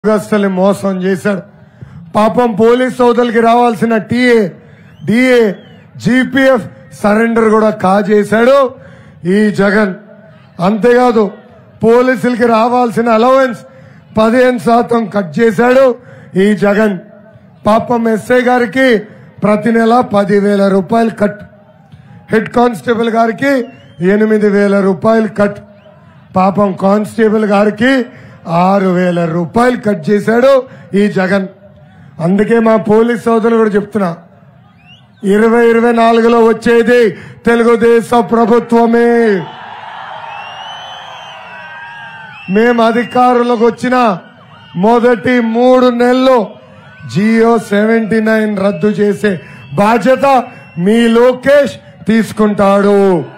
ఉద్యోగస్తుల్ని మోసం చేశాడు పాపం పోలీస్ సోదరులకి రావాల్సిన టీఏ డిఏ జీపీఎఫ్ సరెండర్ కూడా కాజేశాడు ఈ జగన్ అంతేకాదు పోలీసులకి రావాల్సిన అలవెన్స్ పదిహేను శాతం కట్ చేశాడు ఈ జగన్ పాపం ఎస్ఐ గారికి ప్రతి నెల పదివేల రూపాయలు కట్ హెడ్ కానిస్టేబుల్ గారికి ఎనిమిది వేల రూపాయలు కట్ పాపం కానిస్టేబుల్ గారికి ఆరు వేల రూపాయలు కట్ చేశాడు ఈ జగన్ అందుకే మా పోలీస్ సోదరులు కూడా చెప్తున్నా ఇరవై ఇరవై నాలుగులో వచ్చేది తెలుగుదేశం ప్రభుత్వమే మేము అధికారులకు వచ్చిన మొదటి మూడు నెలలు జియో సెవెంటీ నైన్ రద్దు చేసే బాధ్యత మీ లోకేష్ తీసుకుంటాడు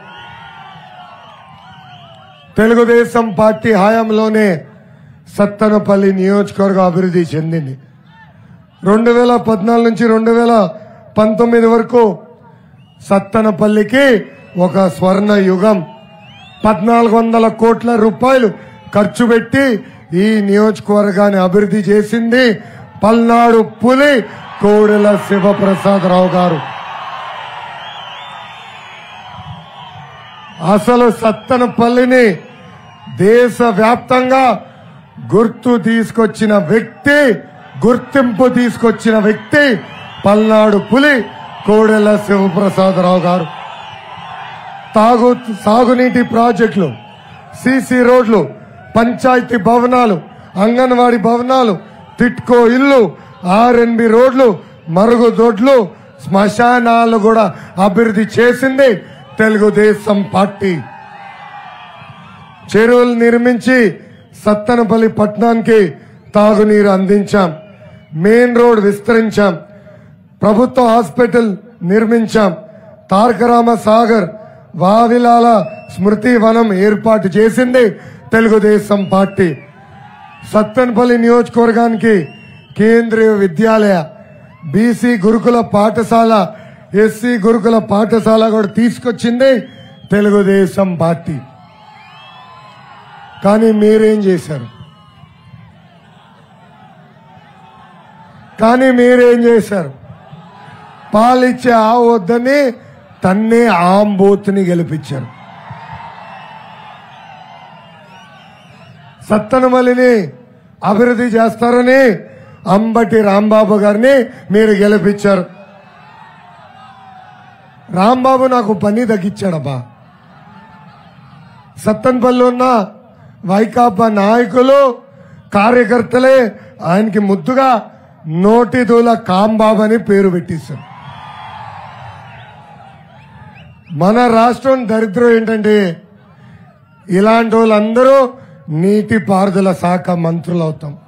తెలుగుదేశం పార్టీ హయాంలోనే సత్తనపల్లి నియోజకవర్గం అభివృద్ధి చెందింది రెండు వేల పద్నాలుగు నుంచి రెండు వేల పంతొమ్మిది వరకు సత్తనపల్లికి ఒక స్వర్ణ యుగం పద్నాలుగు వందల కోట్ల రూపాయలు ఖర్చు పెట్టి ఈ నియోజకవర్గాన్ని అభివృద్ధి చేసింది పల్నాడు పులి కోడెల శివప్రసాదరావు గారు అసలు సత్తనపల్లిని దేశ వ్యాప్తంగా గుర్తు తీసుకొచ్చిన వ్యక్తి గుర్తింపు తీసుకొచ్చిన వ్యక్తి పల్నాడు పులి కోడెల శివప్రసాదరావు గారు తాగు సాగునీటి ప్రాజెక్టులు సీసీ రోడ్లు పంచాయతీ భవనాలు అంగన్వాడీ భవనాలు తిట్కో ఇల్లు ఆర్ఎన్బి రోడ్లు మరుగుదొడ్లు శ్మశానాలు కూడా అభివృద్ధి చేసింది తెలుగుదేశం పార్టీ చెరువులు నిర్మించి సత్తనపల్లి పట్టణానికి తాగునీరు అందించాం మెయిన్ రోడ్ విస్తరించాం ప్రభుత్వ హాస్పిటల్ నిర్మించాం తారకరామ సాగర్ వావిలాల స్మృతి వనం ఏర్పాటు చేసింది తెలుగుదేశం పార్టీ సత్తెనపల్లి నియోజకవర్గానికి కేంద్రీయ విద్యాలయ బీసీ గురుకుల పాఠశాల ఎస్సీ గురుకుల పాఠశాల కూడా తీసుకొచ్చింది తెలుగుదేశం పార్టీ కానీ మీరేం చేశారు కానీ మీరేం చేశారు పాలిచ్చే ఆవు వద్దని తన్నే ఆంబోతుని గెలిపించారు సత్తనమల్లిని అభివృద్ధి చేస్తారని అంబటి రాంబాబు గారిని మీరు గెలిపించారు రాంబాబు నాకు పని తగ్గించాడబ్బా సత్తనపల్లి ఉన్న వైకాపా నాయకులు కార్యకర్తలే ఆయనకి ముద్దుగా నోటిదూల కాంబాబు అని పేరు పెట్టిస్తారు మన రాష్ట్రం దరిద్రం ఏంటంటే ఇలాంటి వాళ్ళందరూ నీటి పారుదల శాఖ మంత్రులు అవుతాం